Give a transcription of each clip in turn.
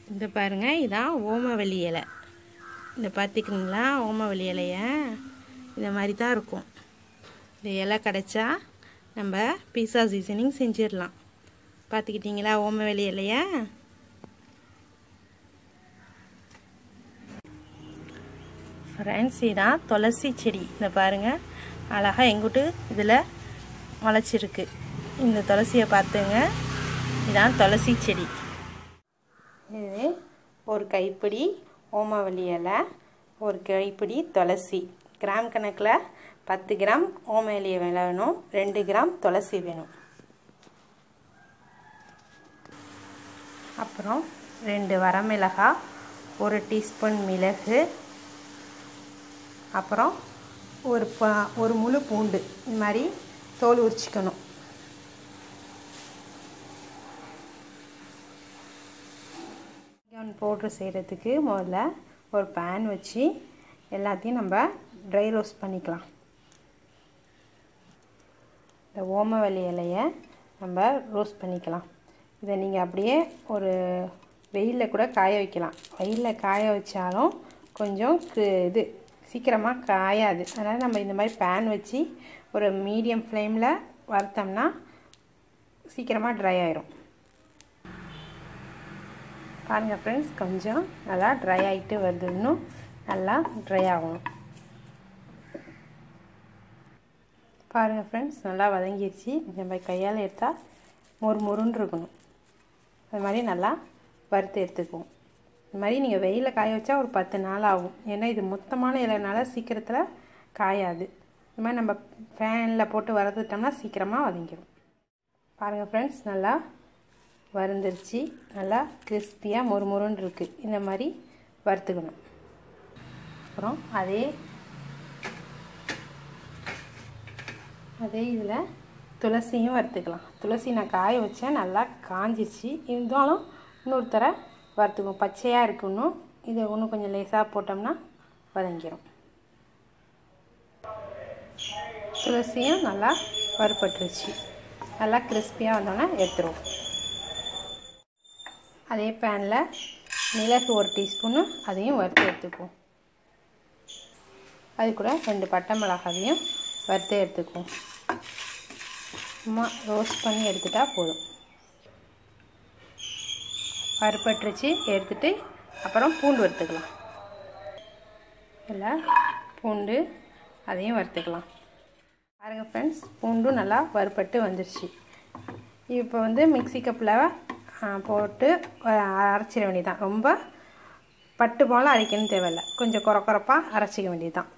இந்த பாருங்கள் இதான் ஓமவல்லி இலை இந்த பார்த்துக்கிங்களா ஓமவல்லி இலைய இந்த மாதிரி தான் இருக்கும் இந்த இலை கிடச்சா நம்ம பீஸா சீசனிங் செஞ்சிடலாம் பார்த்துக்கிட்டிங்களா ஓமவல்லி இலைய ஃப்ரெண்ட்ஸ் இதான் துளசி செடி இந்த பாருங்கள் அழகாக எங்கிட்டு இதில் முளைச்சிருக்கு இந்த துளசியை பார்த்துங்க இதான் துளசி செடி இது ஒரு கைப்பிடி ஓமவல்லி இலை ஒரு கைப்பிடி துளசி கிராம் கணக்கில் பத்து கிராம் ஓமவல்லி இலை வேணும் ரெண்டு கிராம் துளசி வேணும் அப்புறம் ரெண்டு வரமிளகாய் ஒரு டீஸ்பூன் மிளகு அப்புறம் ஒரு ப ஒரு முழு பூண்டு இந்த மாதிரி தோல் உரிச்சிக்கணும் ஆனியன் பவுட்ரு செய்கிறதுக்கு முதல்ல ஒரு பேன் வச்சு எல்லாத்தையும் நம்ம ட்ரை ரோஸ்ட் பண்ணிக்கலாம் இந்த ஓமவல்லி இலையை நம்ம ரோஸ்ட் பண்ணிக்கலாம் இதை நீங்கள் அப்படியே ஒரு வெயிலில் கூட காய வைக்கலாம் வெயிலில் காய வச்சாலும் கொஞ்சம் இது சீக்கிரமாக காயாது அதனால் நம்ம இந்த மாதிரி பேன் வச்சு ஒரு மீடியம் ஃப்ளேமில் வறுத்தோம்னா சீக்கிரமாக ட்ரை ஆயிரும் பாருங்கள் ஃப்ரெண்ட்ஸ் கொஞ்சம் நல்லா ட்ரை ஆகிட்டு வருது இன்னும் நல்லா ட்ரை ஆகணும் பாருங்கள் ஃப்ரெண்ட்ஸ் நல்லா வதங்கிடுச்சு நம்ம கையால் எடுத்தால் மொறு மொறுன்னு இருக்கணும் அது மாதிரி நல்லா வறுத்து எடுத்துக்குவோம் இந்த மாதிரி நீங்கள் வெயிலில் காய வச்சா ஒரு பத்து நாள் ஆகும் ஏன்னா இது மொத்தமான இலைனால சீக்கிரத்தில் காயாது இந்த மாதிரி நம்ம ஃபேனில் போட்டு வறுத்துட்டோம்னா சீக்கிரமாக வதங்கிடும் பாருங்கள் ஃப்ரெண்ட்ஸ் நல்லா வறுந்துருச்சு நல்லா கிறிஸ்பியாக மொறுமொறுன்னு இருக்குது இந்த மாதிரி வறுத்துக்கணும் அப்புறம் அதே அதே இதில் துளசியும் வறுத்துக்கலாம் துளசி நான் காய வச்சேன் நல்லா காஞ்சிச்சு இருந்தாலும் இன்னொரு தர வறுத்துக்குவோம் பச்சையாக இருக்கணும் இதை இன்னும் கொஞ்சம் லேசாக போட்டோம்னா வதங்கிடும் துளசியும் நல்லா வறுப்பட்டுருச்சு நல்லா கிறிஸ்பியாக வந்தோன்னே எடுத்துருவோம் அதே பேனில் மிளகு ஒரு டீஸ்பூனு அதையும் வறுத்து எடுத்துக்குவோம் அது கூட ரெண்டு பட்டை மிளகாவையும் வறுத்து எடுத்துக்குவோம் சும்மா ரோஸ்ட் பண்ணி எடுத்துட்டா போதும் வறுப்பட்டுருச்சு எடுத்துட்டு அப்புறம் பூண்டு வறுத்துக்கலாம் இல்லை பூண்டு அதையும் வறுத்துக்கலாம் பாருங்கள் ஃப்ரெண்ட்ஸ் பூண்டும் நல்லா வறுப்பட்டு வந்துருச்சு இப்போ வந்து மிக்சி கப்பில் போட்டு அரைச்சிட வேண்டியதான் ரொம்ப பட்டு போல் அரைக்கணும் தேவையில்லை கொஞ்சம் குறை குறைப்பாக அரைச்சிக்க வேண்டியதுதான்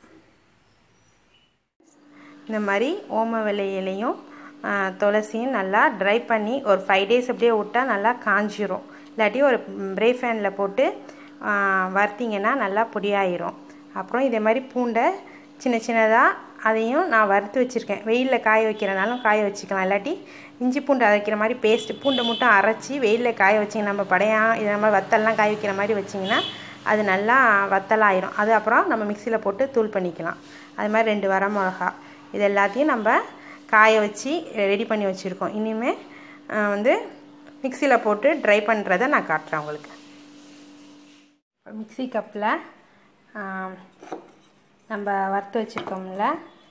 இந்த மாதிரி ஓமவெளி இலையும் துளசியும் நல்லா ட்ரை பண்ணி ஒரு ஃபைவ் டேஸ் அப்படியே விட்டால் நல்லா காஞ்சிரும் இல்லாட்டி ஒரு ப்ரே ஃபேனில் போட்டு வறுத்திங்கன்னா நல்லா பொடியாயிரும் அப்புறம் இதே மாதிரி பூண்டை சின்ன சின்னதாக அதையும் நான் வறுத்து வச்சுருக்கேன் வெயிலில் காய வைக்கிறனாலும் காய வச்சுக்கலாம் இல்லாட்டி இஞ்சி பூண்டு அரைக்கிற மாதிரி பேஸ்ட்டு பூண்டை மட்டும் அரைச்சி வெயிலில் காய வச்சிங்க நம்ம படையாக இது நம்ம வத்தல்லாம் காய வைக்கிற மாதிரி வச்சிங்கன்னா அது நல்லா வத்தலாயிரும் அது அப்புறம் நம்ம மிக்சியில் போட்டு தூள் பண்ணிக்கலாம் அது மாதிரி ரெண்டு வர மிளகா இது எல்லாத்தையும் நம்ம காய வச்சு ரெடி பண்ணி வச்சுருக்கோம் இனிமேல் வந்து மிக்சியில் போட்டு ட்ரை பண்ணுறதை நான் காட்டுறேன் உங்களுக்கு மிக்சி கப்பில் நம்ம வறுத்து வச்சுருக்கோம்ல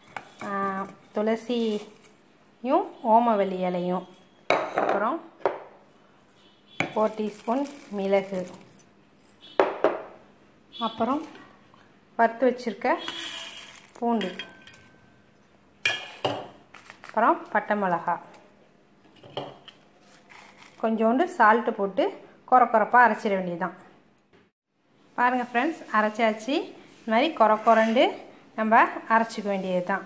துளசியும் ஓமவல்லி இலையும் அப்புறம் ஃபோர் டீஸ்பூன் மிளகு அப்புறம் வறுத்து வச்சுருக்க பூண்டு அப்புறம் பட்டை மிளகா கொஞ்சோண்டு சால்ட்டு போட்டு குறை குறைப்பாக அரைச்சிட வேண்டியதுதான் பாருங்கள் ஃப்ரெண்ட்ஸ் அரைச்சாச்சு இந்த மாதிரி குறை குறண்டு நம்ம அரைச்சிக்க வேண்டியது தான்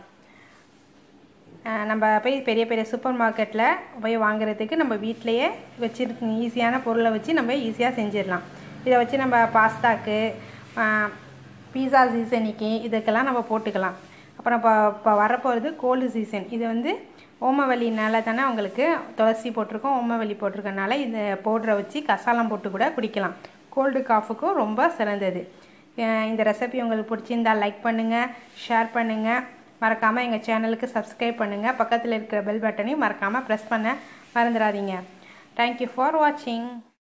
நம்ம போய் பெரிய பெரிய சூப்பர் மார்க்கெட்டில் போய் வாங்குறதுக்கு நம்ம வீட்டிலையே வச்சுருக்கு ஈஸியான பொருளை வச்சு நம்ம ஈஸியாக செஞ்சிடலாம் இதை வச்சு நம்ம பாஸ்தாக்கு பீஸா சீசனிக்கு இதுக்கெல்லாம் நம்ம போட்டுக்கலாம் அப்புறம் இப்போ இப்போ வரப்போகிறது கோல்டு சீசன் இது வந்து ஓமவல்லினால தானே உங்களுக்கு துளசி போட்டிருக்கோம் ஓமவல்லி போட்டிருக்கனால இந்த பவுட்ரை வச்சு கசாலம் போட்டு கூட குடிக்கலாம் கோல்டு காஃபுக்கும் ரொம்ப சிறந்தது இந்த ரெசிபி உங்களுக்கு பிடிச்சிருந்தால் லைக் பண்ணுங்கள் ஷேர் பண்ணுங்கள் மறக்காமல் எங்கள் சேனலுக்கு சப்ஸ்கிரைப் பண்ணுங்கள் பக்கத்தில் இருக்கிற பெல் பட்டனையும் மறக்காமல் ப்ரெஸ் பண்ண மறந்துடாதீங்க தேங்க்யூ ஃபார் வாட்சிங்